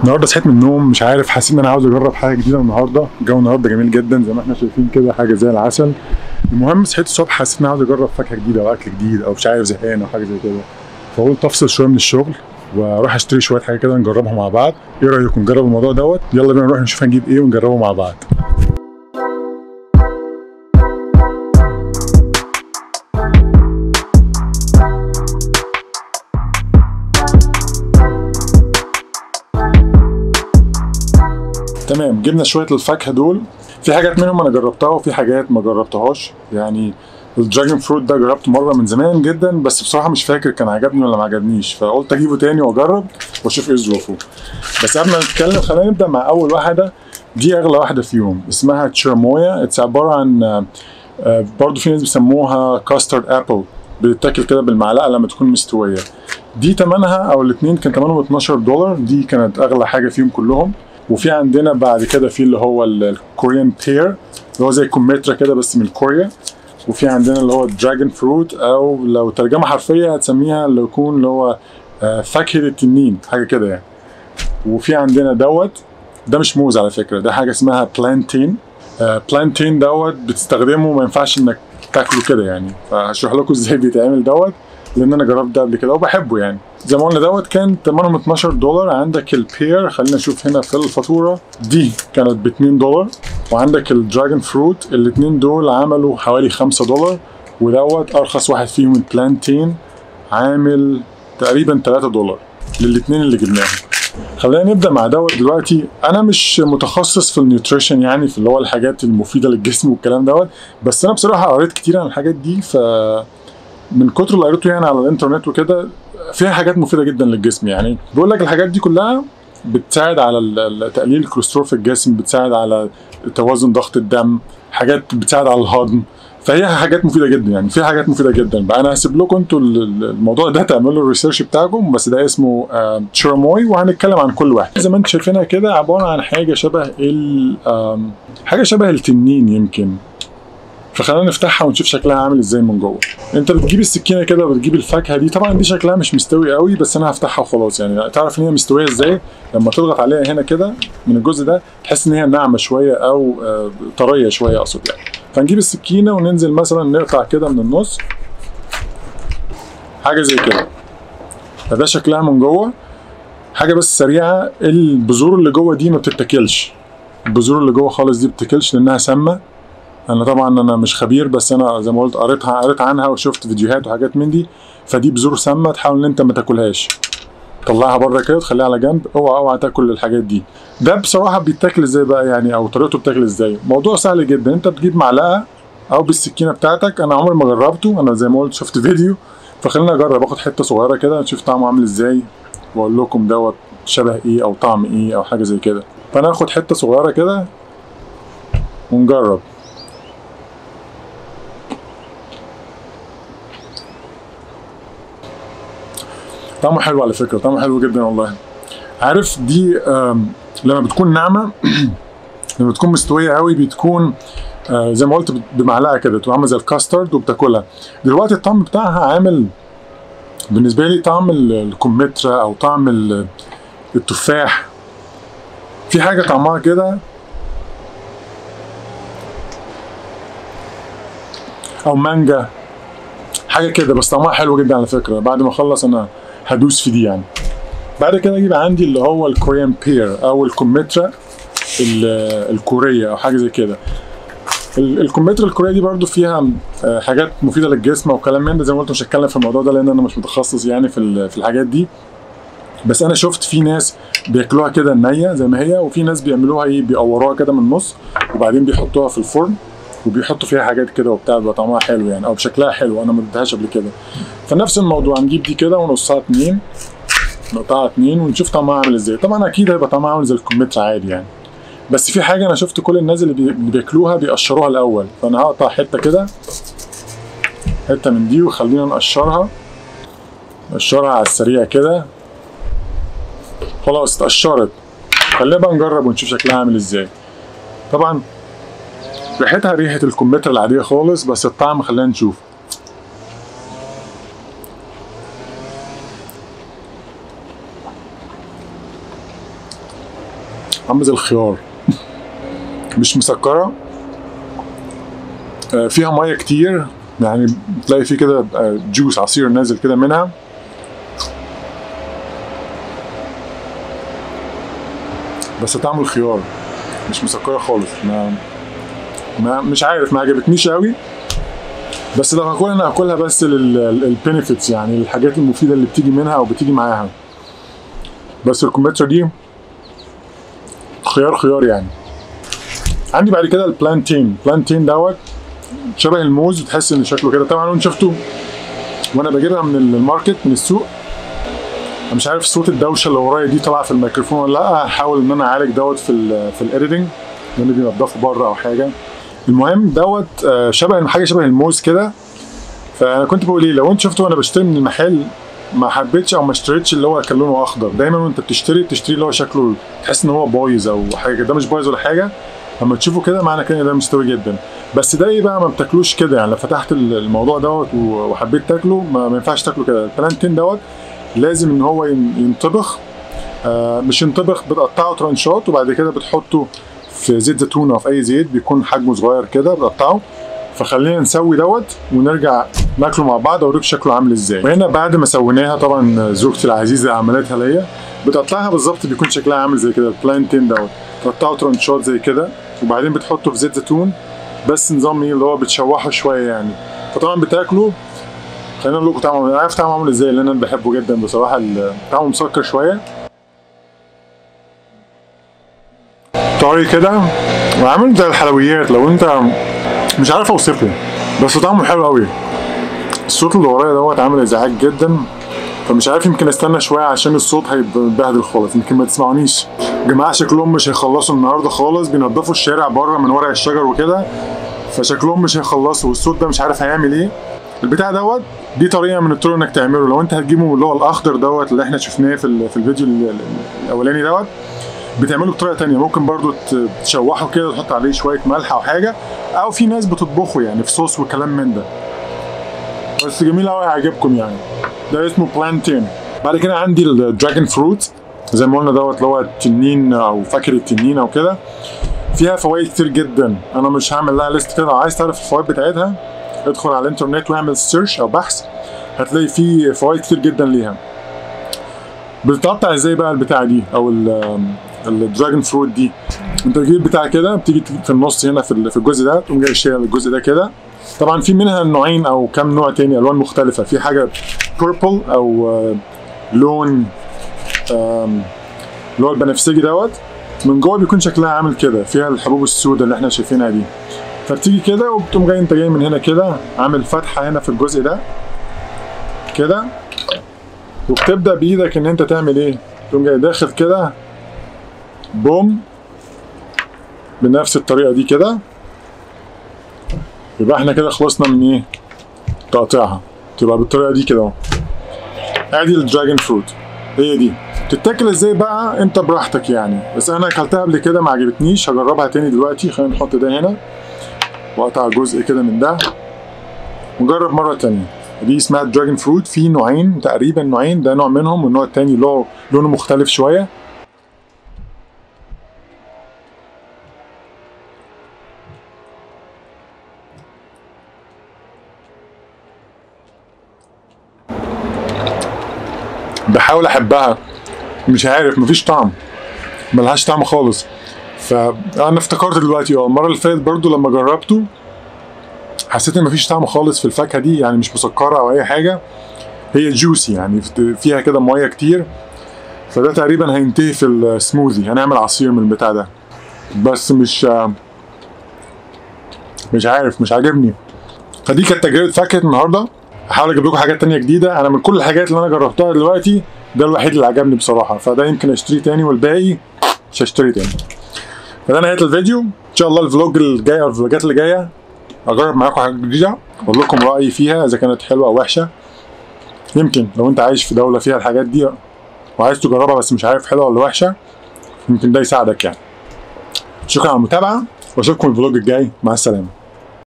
النهارده صحيت من النوم مش عارف حاسس ان انا عاوز اجرب حاجه جديده النهارده الجو النهارده جميل جدا زي ما احنا شايفين كده حاجه زي العسل المهم صحيت الصبح حسيت ان انا عاوز اجرب فاكهه جديده او اكل جديد او مش عارف زهقان او حاجه زي كده فقلت افصل شويه من الشغل واروح اشتري شويه حاجه كده نجربها مع بعض ايه رايكم نجرب الموضوع دوت يلا بينا نروح نشوف هنجيب ايه ونجربه مع بعض تمام جبنا شويه الفاكهه دول في حاجات منهم انا جربتها وفي حاجات ما جربتهاش يعني الدراجون فروت ده جربته مره من زمان جدا بس بصراحه مش فاكر كان عجبني ولا ما عجبنيش فقلت اجيبه تاني واجرب واشوف ايه ظروفه بس قبل ما نتكلم خلينا نبدا مع اول واحده دي اغلى واحده فيهم اسمها تشيرمويا اتس عباره عن آه، آه، برضو في ناس بيسموها كاسترد ابل بتتاكل كده بالمعلقه لما تكون مستويه دي تمنها او الاثنين كان تمنهم 12 دولار دي كانت اغلى حاجه فيهم كلهم وفي عندنا بعد كده في اللي هو الكوريان بير اللي هو زي كمثرى كده بس من كوريا وفي عندنا اللي هو دراجون فروت او لو ترجمه حرفيه هتسميها اللي يكون اللي هو آه، فاكهه التنين حاجه كده يعني وفي عندنا دوت ده مش موز على فكره ده حاجه اسمها بلانتين بلانتين دوت بتستخدمه ما ينفعش انك تاكله كده يعني فهشرح لكم ازاي بيتعمل دوت لان انا جربت ده قبل كده وبحبه يعني زي ما قلنا دوت كان ثمنهم 12 دولار عندك البير خلينا نشوف هنا في الفاتوره دي كانت ب 2 دولار وعندك الدراجون فروت الاثنين دول عملوا حوالي 5 دولار ودوت ارخص واحد فيهم البلانتين عامل تقريبا 3 دولار للاثنين اللي جبناهم خلينا نبدا مع دوت دلوقتي انا مش متخصص في النيوتريشن يعني في اللي هو الحاجات المفيده للجسم والكلام دوت بس انا بصراحه قريت كتير عن الحاجات دي ف من كتر اللي قريته يعني على الانترنت وكده فيها حاجات مفيده جدا للجسم يعني بيقول لك الحاجات دي كلها بتساعد على ال- ال- تقليل الكوليسترول في الجسم بتساعد على توازن ضغط الدم حاجات بتساعد على الهضم فهي حاجات مفيده جدا يعني فيها حاجات مفيده جدا بقى انا هسيب لكم انتوا ال- ال- الموضوع ده تعملوا الريسيرش بتاعكم بس ده اسمه آه، تشيرموي وهنتكلم عن كل واحد زي ما انتم شايفينها كده عباره عن حاجه شبه ال آم، حاجه شبه التنين يمكن فخلينا نفتحها ونشوف شكلها عامل ازاي من جوه انت بتجيب السكينه كده وبتجيب الفاكهه دي طبعا دي شكلها مش مستوي قوي بس انا هفتحها وخلاص يعني تعرف ان هي مستويه ازاي لما تضغط عليها هنا كده من الجزء ده تحس ان هي ناعمه شويه او آه، طريه شويه اقصد يعني فنجيب السكينه وننزل مثلا نقطع كده من النص حاجه زي كده فده شكلها من جوه حاجه بس سريعه البذور اللي جوه دي ما بتتاكلش البذور اللي جوه خالص دي بتتاكلش لانها سامه انا طبعا انا مش خبير بس انا زي ما قلت قريتها قريت عنها وشفت فيديوهات وحاجات من دي فدي بذور سامه تحاول ان انت ما تاكلهاش طلعها بره كده وتخليها على جنب اوعى اوعى تاكل الحاجات دي ده بصراحه بيتاكل ازاي بقى يعني او طريقته بتاكل ازاي موضوع سهل جدا انت بتجيب معلقه او بالسكينه بتاعتك انا عمري ما جربته انا زي ما قلت شفت فيديو فخلينا اجرب اخد حته صغيره كده نشوف طعمه عامل ازاي واقول لكم دوت شبه ايه او طعم ايه او حاجه زي كده فانا هاخد حته صغيره كده ونجرب طعمه حلو على فكره طعمه حلو جدا والله عارف دي آم، لما بتكون ناعمه لما بتكون مستويه قوي بتكون آه، زي ما قلت بمعلقه كده تبقى عامله زي الكاسترد وبتاكلها دلوقتي الطعم بتاعها عامل بالنسبه لي طعم ال- الكمثرى او طعم ال- التفاح في حاجه طعمها كده او مانجا حاجه كده بس طعمها حلو جدا على فكره بعد ما اخلص انا هدوس في دي يعني بعد كده يجيب عندي اللي هو الكوريان بير او الكمثرى ال- الكوريه او حاجه زي كده ال- الكمثرى الكوريه دي برضو فيها آه، حاجات مفيده للجسم وكلام من ده زي ما قلت مش هتكلم في الموضوع ده لان انا مش متخصص يعني في ال- في الحاجات دي بس انا شفت في ناس بياكلوها كده نيه زي ما هي وفي ناس بيعملوها ايه بيقوروها كده من النص وبعدين بيحطوها في الفرن وبيحطوا فيها حاجات كده وبتاع بيبقى طعمها حلو يعني او بشكلها حلو انا ما اديتهاش قبل كده فنفس الموضوع نجيب دي كده ونقصها اتنين نقطعها اتنين ونشوف طعمها عامل ازاي طبعا اكيد هيبقى طعمها عامل زي الكمثرى عادي يعني بس في حاجه انا شفت كل الناس اللي بي- اللي بياكلوها بيقشروها الاول فانا هقطع حته كده حته من دي وخلينا نقشرها نقشرها على السريع كده خلاص اتقشرت خلينا بقى نجرب ونشوف شكلها عامل ازاي طبعا ريحتها ريحه الكمثرى العاديه خالص بس الطعم خلينا نشوف عامله زي الخيار مش مسكره آه، فيها ميه كتير يعني تلاقي فيه كده آه، جوس عصير نازل كده منها بس طعم الخيار مش مسكره خالص ما, ما مش عارف ما عجبتنيش قوي بس لو هاكلها انا هاكلها بس للبنفيتس يعني الحاجات المفيده اللي بتيجي منها او بتيجي معاها بس الكمثرى دي خيار خيار يعني عندي بعد كده البلانتين البلانتين دوت شبه الموز وتحس ان شكله كده طبعا انت شفته وانا بجيبها من الماركت من السوق انا مش عارف صوت الدوشه اللي ورايا دي طالعه في الميكروفون ولا لا هحاول ان انا اعالج دوت في ال في الايديتنج لان بينضفوا بره او حاجه المهم دوت آه، شبه حاجه شبه الموز كده فانا كنت بقول ايه لو انت شفته وانا بشتري من المحل ما حبيتش او ما اشتريتش اللي هو كان لونه اخضر دايما وانت بتشتري تشتري اللي هو شكله تحس ان هو بايظ او حاجه كده. ده مش بايظ ولا حاجه لما تشوفه كده معنى كده إن ده مستوي جدا بس ده ايه بقى ما بتاكلوش كده يعني لو فتحت ال- الموضوع دوت و- وحبيت تاكله ما, ما ينفعش تاكله كده البلانتين دوت لازم ان هو ين- ينطبخ آه مش ينطبخ بتقطعه ترانشات وبعد كده بتحطه في زيت زيتون او في اي زيت بيكون حجمه صغير كده بتقطعه فخلينا نسوي دوت ونرجع ناكله مع بعض اوريك شكله عامل ازاي وهنا بعد ما سويناها طبعا زوجتي العزيزه عملتها ليا بتقطعها بالظبط بيكون شكلها عامل زي كده البلانتين دوت تقطعه ترانشات زي كده وبعدين بتحطه في زيت زيتون بس نظام ايه اللي هو بتشوحه شويه يعني فطبعا بتاكله خلينا نقول لكم طعمه انا عارف طعمه عامل ازاي لان انا بحبه جدا بصراحه ال- طعمه مسكر شويه طري كده وعامل زي الحلويات لو انت مش عارف اوصفه بس طعمه حلو قوي الصوت اللي ورايا دوت عامل ازعاج جدا فمش عارف يمكن استنى شويه عشان الصوت هيتبهدل خالص يمكن ما تسمعونيش جماعه شكلهم مش هيخلصوا النهارده خالص بينضفوا الشارع بره من ورق الشجر وكده فشكلهم مش هيخلصوا والصوت ده مش عارف هيعمل ايه البتاع دوت دي طريقه من الطرق انك تعمله لو انت هتجيبه اللي هو الاخضر دوت اللي احنا شفناه في ال- في الفيديو ال- ال- الاولاني دوت بتعمله بطريقه تانية ممكن برضو ت- تشوحه كده وتحط عليه شويه ملح او حاجه او في ناس بتطبخه يعني في صوص وكلام من ده بس جميل قوي هيعجبكم يعني ده اسمه بلانتين بعد كده عندي الدراجون فروت زي ما قلنا دوت اللي هو التنين او فاكهه التنين او كده فيها فوائد كتير جدا انا مش هعمل لها ليست كده لو عايز تعرف الفوائد بتاعتها ادخل على الانترنت واعمل سيرش او بحث هتلاقي فيه فوائد كتير جدا ليها بتتقطع ازاي بقى البتاع دي او الدراجون فروت دي انت بتجيب البتاع كده بتيجي في النص هنا في ال- في الجزء ده تقوم جاي شايل الجزء ده كده طبعا في منها نوعين او كم نوع تاني الوان مختلفه في حاجه بيربل او آه، لون آم، اللي هو البنفسجي دوت من جوه بيكون شكلها عامل كده فيها الحبوب السوداء اللي احنا شايفينها دي فبتيجي كده وبتقوم جاي انت جاي من هنا كده عامل فتحه هنا في الجزء ده كده وبتبدا بايدك ان انت تعمل ايه تقوم جاي داخل كده بوم بنفس الطريقه دي كده يبقى احنا كده خلصنا من ايه تقطيعها تبقى بالطريقه دي كده اهو ادي الدراجون فروت هي دي تتاكل ازاي بقى انت براحتك يعني بس انا اكلتها قبل كده ما عجبتنيش هجربها تاني دلوقتي خلينا نحط ده هنا واقطع جزء كده من ده ونجرب مره تانية دي اسمها دراجون فروت في نوعين تقريبا نوعين ده نوع منهم والنوع التاني له لونه مختلف شويه بحاول احبها مش عارف مفيش طعم ملهاش طعم خالص فانا افتكرت دلوقتي اه المره اللي فاتت برضو لما جربته حسيت ان مفيش طعم خالص في الفاكهه دي يعني مش مسكره او اي حاجه هي جوسي يعني فيها كده ميه كتير فده تقريبا هينتهي في السموذي هنعمل عصير من البتاع ده بس مش مش عارف مش عاجبني فدي كانت تجربه فاكهه النهارده هحاول اجيب لكم حاجات تانية جديده انا من كل الحاجات اللي انا جربتها دلوقتي ده الوحيد اللي عجبني بصراحه فده يمكن اشتريه تاني والباقي مش هشتري تاني فده نهايه الفيديو ان شاء الله الفلوج الجاي او الفلوجات اللي جايه اجرب معاكم حاجه جديده اقول لكم رايي فيها اذا كانت حلوه او وحشه يمكن لو انت عايش في دوله فيها الحاجات دي وعايز تجربها بس مش عارف حلوه ولا وحشه يمكن ده يساعدك يعني شكرا على المتابعه واشوفكم الفلوج الجاي مع السلامه